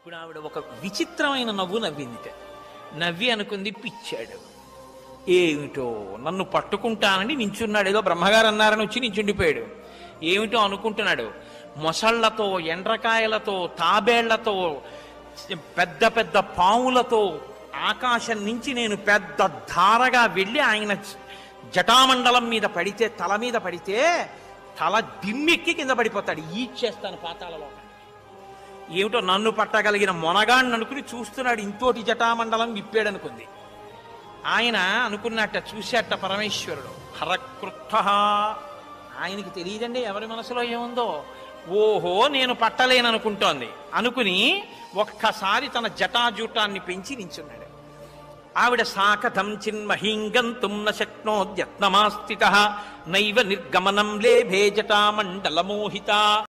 అప్పుడు ఆవిడ ఒక విచిత్రమైన నవ్వు నవ్విందిట నవ్వి అనుకుంది పిచ్చాడు ఏమిటో నన్ను పట్టుకుంటానని నించున్నాడు ఏదో బ్రహ్మగారు అన్నారని వచ్చి నించుండిపోయాడు ఏమిటో అనుకుంటున్నాడు మొసళ్లతో ఎండ్రకాయలతో తాబేళ్లతో పెద్ద పెద్ద పాములతో ఆకాశం నుంచి నేను పెద్ద ధారగా వెళ్ళి ఆయన జటామండలం మీద పడితే తల మీద పడితే తల దిమ్మెక్కి కింద పడిపోతాడు ఈడ్చేస్తాను పాతాళలో ఏమిటో నన్ను పట్టగలిగిన మొనగాన్ని అనుకుని చూస్తున్నాడు ఇంతోటి జటామండలం విప్పాడనుకుంది ఆయన అనుకున్నట్ట చూసేట పరమేశ్వరుడు హరకృత్థ ఆయనకి తెలియదండి ఎవరి మనసులో ఏముందో ఓహో నేను పట్టలేననుకుంటోంది అనుకుని ఒక్కసారి తన జటాజూటాన్ని పెంచి నించున్నాడు ఆవిడ సాకథం చిన్మహీంగంతుం న శక్నోద్యత్నమాస్థిత నైవ నిర్గమనం లేభే జటామండలమోహిత